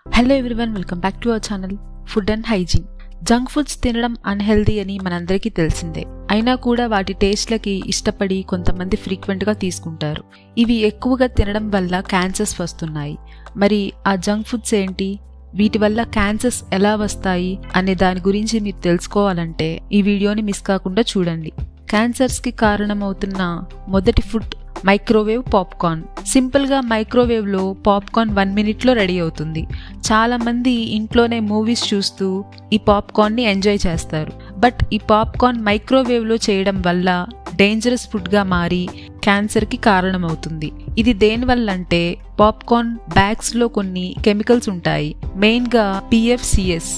hello everyone welcome back to our channel food and hygiene junk foods తినడం unhealthy అని మనందరికీ తెలిసిందే అయినా కూడా వాటి టేస్ట్లకి ఇష్టపడి కొంతమంది ఫ్రీక్వెంట్గా తీసుకుంటారు ఇవి ఎక్కువగా తినడం వల్ల క్యాన్సర్స్ వస్తున్నాయి మరి ఆ జంక్ ఫుడ్స్ ఏంటి వీటి వల్ల క్యాన్సర్స్ ఎలా వస్తాయి అనే దాని గురించి మీరు తెలుసుకోవాలంటే ఈ వీడియోని మిస్ కాకుండా చూడండి క్యాన్సర్స్కి కారణమవుతున్న మొదటి ఫుడ్ మైక్రోవేవ్ పాప్కార్న్ సింపుల్గా మైక్రోవేవ్లో పాప్కార్న్ వన్ మినిట్లో రెడీ అవుతుంది చాలామంది ఇంట్లోనే మూవీస్ చూస్తూ ఈ పాప్కార్న్ని ఎంజాయ్ చేస్తారు బట్ ఈ పాప్కార్న్ మైక్రోవేవ్లో చేయడం వల్ల డేంజరస్ ఫుడ్గా మారి క్యాన్సర్కి కారణమవుతుంది ఇది దేనివల్ల అంటే పాప్కార్న్ బ్యాగ్స్లో కొన్ని కెమికల్స్ ఉంటాయి మెయిన్గా PFCs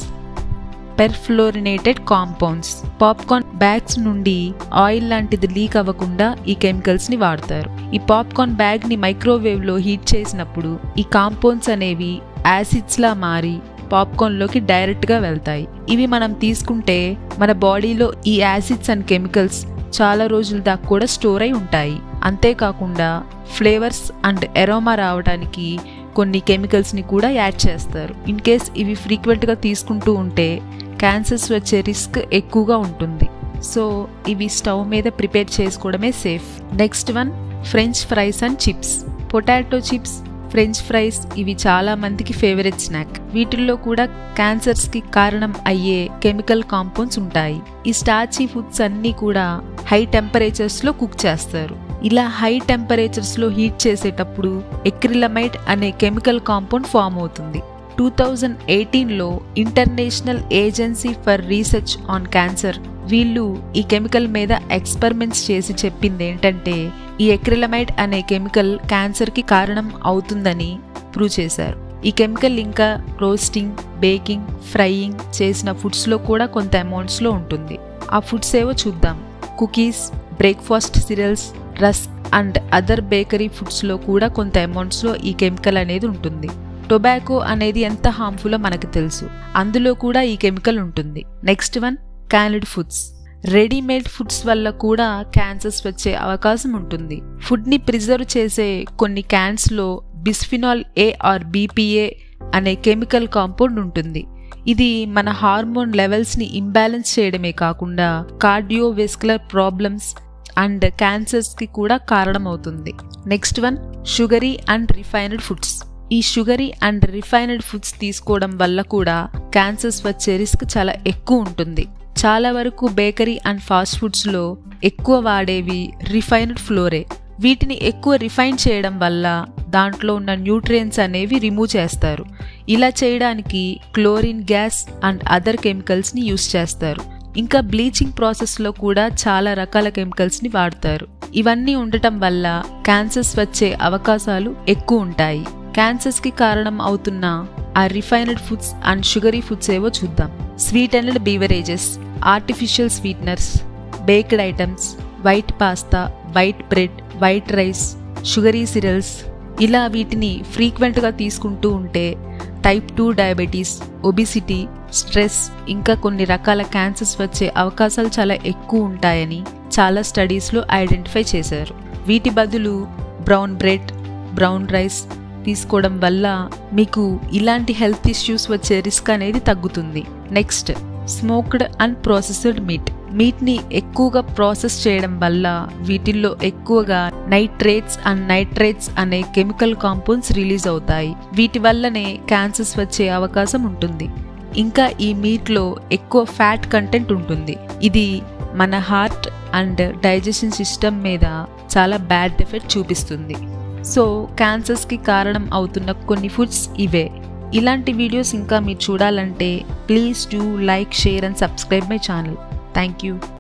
perfluorinated compounds popcorn bags నుండి ఆయిల్ లాంటిది లీక్ అవ్వకుండా ఈ కెమికల్స్ ని వాడతారు ఈ పాప్కార్న్ బ్యాగ్ ని మైక్రోవేవ్ లో హీట్ చేసినప్పుడు ఈ కాంపౌండ్స్ అనేవి యాసిడ్స్ లా మారి పాప్కార్న్ లోకి డైరెక్ట్ గా వెళ్తాయి ఇవి మనం తీసుకుంటే మన బాడీలో ఈ యాసిడ్స్ అండ్ కెమికల్స్ చాలా రోజుల దాకా కూడా స్టోర్ అయి ఉంటాయి అంతేకాకుండా ఫ్లేవర్స్ అండ్ ఎరోమా రావడానికి కొన్ని కెమికల్స్ని కూడా యాడ్ చేస్తారు ఇన్ కేస్ ఇవి ఫ్రీక్వెంట్గా తీసుకుంటూ ఉంటే క్యాన్సర్స్ వచ్చే రిస్క్ ఎక్కువగా ఉంటుంది సో ఇవి స్టవ్ మీద ప్రిపేర్ చేసుకోవడమే safe next one French fries and chips potato chips French fries ఇవి చాలా మందికి ఫేవరెట్ స్నాక్ వీటిల్లో కూడా క్యాన్సర్స్ కి కారణం అయ్యే కెమికల్ కాంపౌండ్స్ ఉంటాయి ఈ స్టార్చీ ఫుడ్స్ అన్నీ కూడా హై టెంపరేచర్స్ లో కుక్ చేస్తారు ఇలా హై టెంపరేచర్స్ లో హీట్ చేసేటప్పుడు ఎక్రిలమైట్ అనే కెమికల్ కాంపౌండ్ ఫామ్ అవుతుంది టూ థౌజండ్ ఎయిటీన్లో International Agency for Research on Cancer వీళ్ళు ఈ కెమికల్ మీద ఎక్స్పెరిమెంట్స్ చేసి చెప్పింది ఏంటంటే ఈ ఎక్రిలమైట్ అనే కెమికల్ క్యాన్సర్కి కారణం అవుతుందని ప్రూవ్ చేశారు ఈ కెమికల్ ఇంకా రోస్టింగ్ బేకింగ్ ఫ్రైయింగ్ చేసిన ఫుడ్స్లో కూడా కొంత అమౌంట్స్లో ఉంటుంది ఆ ఫుడ్స్ ఏవో చూద్దాం cookies breakfast cereals rusk and other bakery ఫుడ్స్లో కూడా కొంత అమౌంట్స్లో ఈ కెమికల్ అనేది ఉంటుంది టొబాకో అనేది ఎంత హార్మ్ఫుల్లో మనకు తెలుసు అందులో కూడా ఈ కెమికల్ ఉంటుంది next one canned foods readymade foods వల్ల కూడా క్యాన్సర్స్ వచ్చే అవకాశం ఉంటుంది ఫుడ్ని ప్రిజర్వ్ చేసే కొన్ని క్యాన్స్లో బిస్ఫినాల్ ఏ ఆర్ బీపీఏ అనే కెమికల్ కాంపౌండ్ ఉంటుంది ఇది మన హార్మోన్ లెవెల్స్ని ఇంబ్యాలెన్స్ చేయడమే కాకుండా కార్డియోవెస్కులర్ ప్రాబ్లమ్స్ అండ్ క్యాన్సర్స్కి కూడా కారణమవుతుంది next one sugary and refined foods ఈ షుగరీ అండ్ రిఫైన్డ్ ఫుడ్స్ తీసుకోవడం వల్ల కూడా క్యాన్సర్స్ వచ్చే రిస్క్ చాలా ఎక్కువ ఉంటుంది చాలా వరకు బేకరీ అండ్ ఫాస్ట్ ఫుడ్స్లో ఎక్కువ వాడేవి రిఫైన్డ్ ఫ్లోరే వీటిని ఎక్కువ రిఫైన్ చేయడం వల్ల దాంట్లో ఉన్న న్యూట్రియన్స్ అనేవి రిమూవ్ చేస్తారు ఇలా చేయడానికి క్లోరిన్ గ్యాస్ అండ్ అదర్ కెమికల్స్ని యూస్ చేస్తారు ఇంకా బ్లీచింగ్ ప్రాసెస్లో కూడా చాలా రకాల కెమికల్స్ని వాడతారు ఇవన్నీ ఉండటం వల్ల క్యాన్సర్స్ వచ్చే అవకాశాలు ఎక్కువ ఉంటాయి క్యాన్సర్స్కి కారణం అవుతున్న ఆ refined foods and sugary foods ఏవో చూద్దాం sweet and beverages artificial sweeteners baked items white pasta white bread white rice sugary cereals ఇలా వీటిని ఫ్రీక్వెంట్గా తీసుకుంటూ ఉంటే type two diabetes obesity stress ఇంకా కొన్ని రకాల క్యాన్సర్స్ వచ్చే అవకాశాలు చాలా ఎక్కువ ఉంటాయని చాలా స్టడీస్లో ఐడెంటిఫై చేశారు వీటి బదులు బ్రౌన్ బ్రెడ్ బ్రౌన్ రైస్ తీసుకోవడం వల్ల మీకు ఇలాంటి హెల్త్ ఇష్యూస్ వచ్చే రిస్క్ అనేది తగ్గుతుంది next smoked and processed meat మీట్ని ఎక్కువగా ప్రాసెస్ చేయడం వల్ల వీటిల్లో ఎక్కువగా నైట్రేట్స్ అండ్ నైట్రేట్స్ అనే కెమికల్ కాంపౌండ్స్ రిలీజ్ అవుతాయి వీటి వల్లనే క్యాన్సర్స్ వచ్చే అవకాశం ఉంటుంది ఇంకా ఈ మీట్లో ఎక్కువ ఫ్యాట్ కంటెంట్ ఉంటుంది ఇది మన హార్ట్ అండ్ డైజెషన్ సిస్టమ్ మీద చాలా బ్యాడ్ ఎఫెక్ట్ చూపిస్తుంది సో క్యాన్సర్స్కి కారణం అవుతున్న కొన్ని ఫుడ్స్ ఇవే ఇలాంటి వీడియోస్ ఇంకా మీరు చూడాలంటే please do like share and subscribe my channel thank you